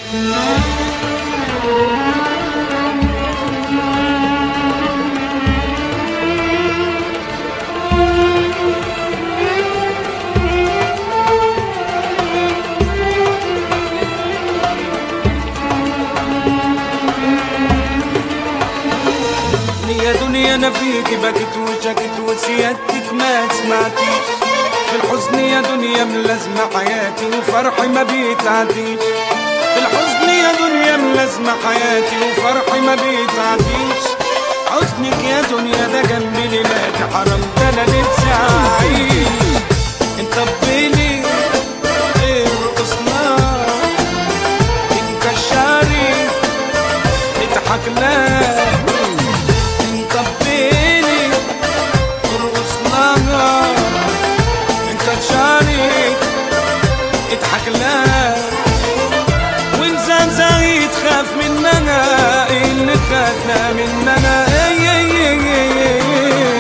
يا دنيا انا فيك بكت وشكت وسيادتك ما سمعتيش في الحزن يا دنيا ملازمة حياتي وفرحي ما بيتعديش في الحزن يا دنيا ملازمة حياتي وفرحي ما بيتعديش حزنك يا دنيا ده جنبي ليلاتي حرام ده انا نفسي اعيش انت بيني ارقصنا انكشاري نضحك لك انت بيني ارقص لها انت تشارك اضحك لها وانسان زي تخاف مننا اللي خدنا مننا اي اي اي اي اي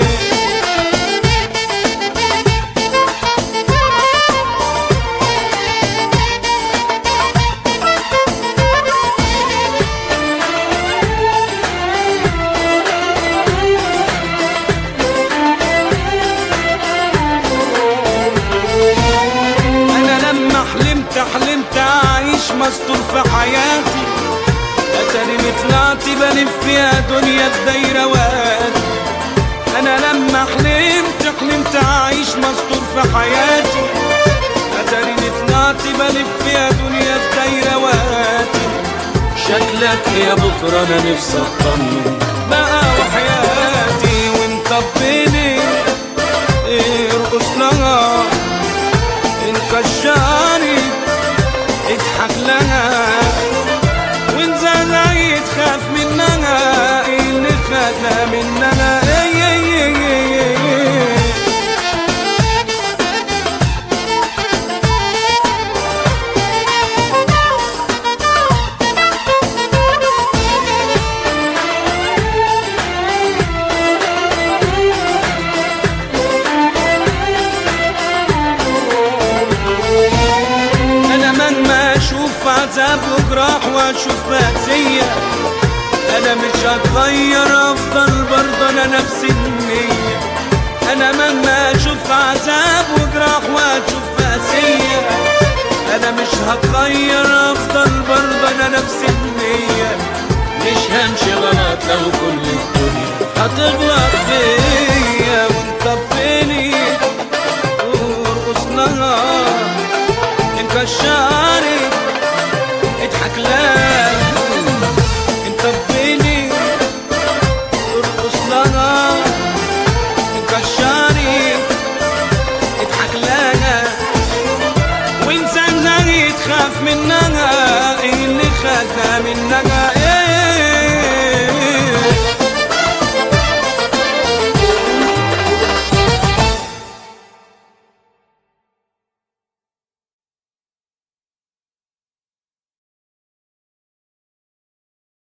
انا لما حلمت حلمت اعيش مستور في حياتي اتاريني طلعت بلف يا دنيا في دايره وادي انا لما حلمت حلمت اعيش مستور في حياتي اتاريني طلعت بلف يا دنيا في دايره وادي شكلك يا بكره انا نفسي اطمن بقى وحياتي وانت بيني ارقص لها انكشاري اضحك لها وانت زي تخاف مننا اللي خدنا مننا اي اي اي اي اي انا مهما اشوف عذاب وجراح واشوف مأسية انا مش هتغير افضل برضه انا نفس النية انا مهما اشوف عذاب وجراح واشوف مأسية انا مش هتغير افضل برضه انا نفس النية مش همشي غلط لو كل الدنيا هتغلط فيا وانت بيني وارقص لها انكشاري اضحك لها انت بيني ارقص لها انكشاري اضحك لها وانسان زي تخاف منها اللي خدها منها